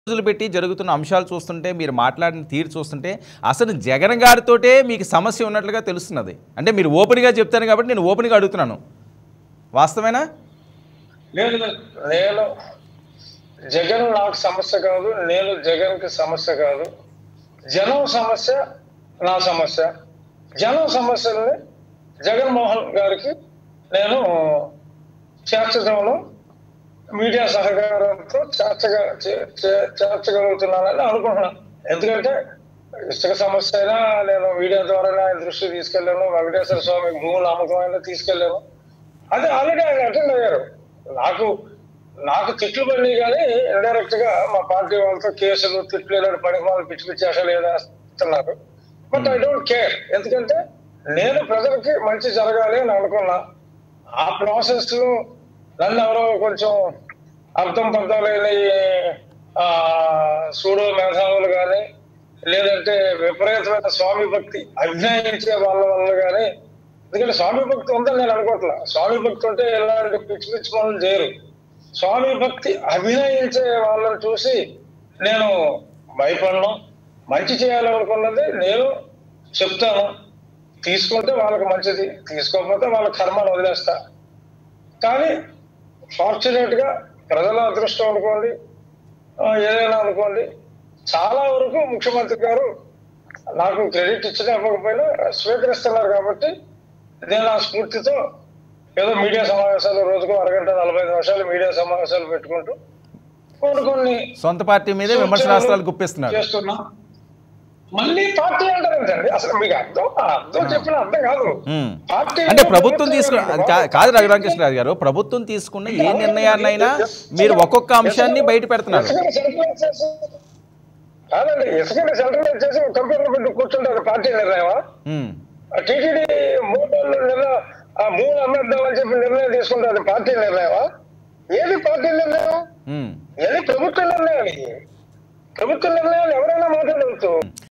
రోజులు పెట్టి జరుగుతున్న అంశాలు చూస్తుంటే మీరు మాట్లాడిన తీరు చూస్తుంటే అసలు జగన్ గారితోటే మీకు సమస్య ఉన్నట్లుగా తెలుస్తున్నది అంటే మీరు ఓపెన్గా చెప్తాను కాబట్టి నేను ఓపెన్గా అడుగుతున్నాను వాస్తవేనా లేదు నేను జగన్ నాకు సమస్య కాదు నేను జగన్ కి సమస్య కాదు జనం సమస్య నా సమస్య జనం సమస్యల్ని జగన్మోహన్ గారికి నేను చేర్చడంలో మీడియా సహకారంతో చేర్చగ చే- చే- చేర్చగలుగుతున్నానని అనుకుంటున్నాను ఎందుకంటే ఇసుక సమస్య అయినా నేను మీడియా ద్వారా ఆయన దృష్టికి తీసుకెళ్ళాను వెంకటేశ్వర స్వామి భూముల అమ్మకం అయినా తీసుకెళ్ళాను అది ఆల్రెడీ ఆయన అటెండ్ అయ్యారు నాకు నాకు తిట్లు పడినాయి కానీ ఇండైరెక్ట్ గా మా పార్టీ వాళ్ళతో కేసులు తిట్లు ఇలాంటి పని వాళ్ళు పిచ్చి పిచ్చి అసలు వేస్తున్నారు బట్ ఐ డోంట్ కేర్ ఎందుకంటే నేను ప్రజలకి మంచి జరగాలి అని అనుకున్నా ఆ ప్రాసెస్ లో నన్ను ఎవరో కొంచెం అర్థం పర్థం లేని ఆ సూడో మేధావులు కానీ లేదంటే విపరీతమైన స్వామి భక్తి అభినయించే వాళ్ళ వల్ల కానీ ఎందుకంటే స్వామి భక్తి ఉందని నేను అనుకోవట్లా స్వామి భక్తి ఉంటే ఇలాంటి పిచ్చి పిచ్చి పనులు చేయరు స్వామి భక్తి అభినయించే వాళ్ళని చూసి నేను భయపడను మంచి చేయాలనుకున్నది నేను చెప్తాను తీసుకుంటే వాళ్ళకి మంచిది తీసుకోకపోతే వాళ్ళ కర్మను వదిలేస్తా కానీ ఫార్చునేట్ గా ప్రజల అదృష్టం అనుకోండి ఆ, ఏదైనా అనుకోండి చాలా వరకు ముఖ్యమంత్రి గారు నాకు క్రెడిట్ ఇచ్చినా ఇవ్వకపోయినా స్వీకరిస్తున్నారు కాబట్టి నేను ఆ స్ఫూర్తితో ఏదో మీడియా సమావేశాలు రోజుకు అరగంట నలభై ఐదు నిమిషాలు మీడియా సమావేశాలు పెట్టుకుంటూ కొన్ని కొన్ని సొంత పార్టీ మీదే విమర్శనాస్త్రాలు గుప్పిస్తున్నారు చేస్తున్నా మళ్ళీ పార్టీ అంటారు ఏంటండి అసలు మీకు అర్థం అర్థం చెప్పిన అర్థం కాదు మ్మ్. పార్టీ అంటే ప్రభుత్వం తీసుకున్న అది కా- కాదు రఘురామకృష్ణరాజు గారు ప్రభుత్వం తీసుకున్న ఏ నిర్ణయాన్నైనా మీరు ఒక్కొక్క అంశాన్ని బయట పెడుతున్నారు ఇసుకని సెంట్రలైజ్ చేసి కాదండి ఇసుకని సెంట్రలైజ్ చేసి కంప్యూటర్ పెట్టి కూర్చుంటారు పార్టీ నిర్ణయమా మ్మ్. టీటీడీ మూడు నిర్ణయం ఆ మూడు అమ్మేద్దామని చెప్పి నిర్ణయం తీసుకుంటారు పార్టీ నిర్ణయమా ఏది పార్టీ నిర్ణయం మ్మ్. ఏది ప్రభుత్వ నిర్ణయాలు ఇవి. ప్రభుత్వ నిర్ణయాలు ఎవరైనా మాట్లాడవచ్చు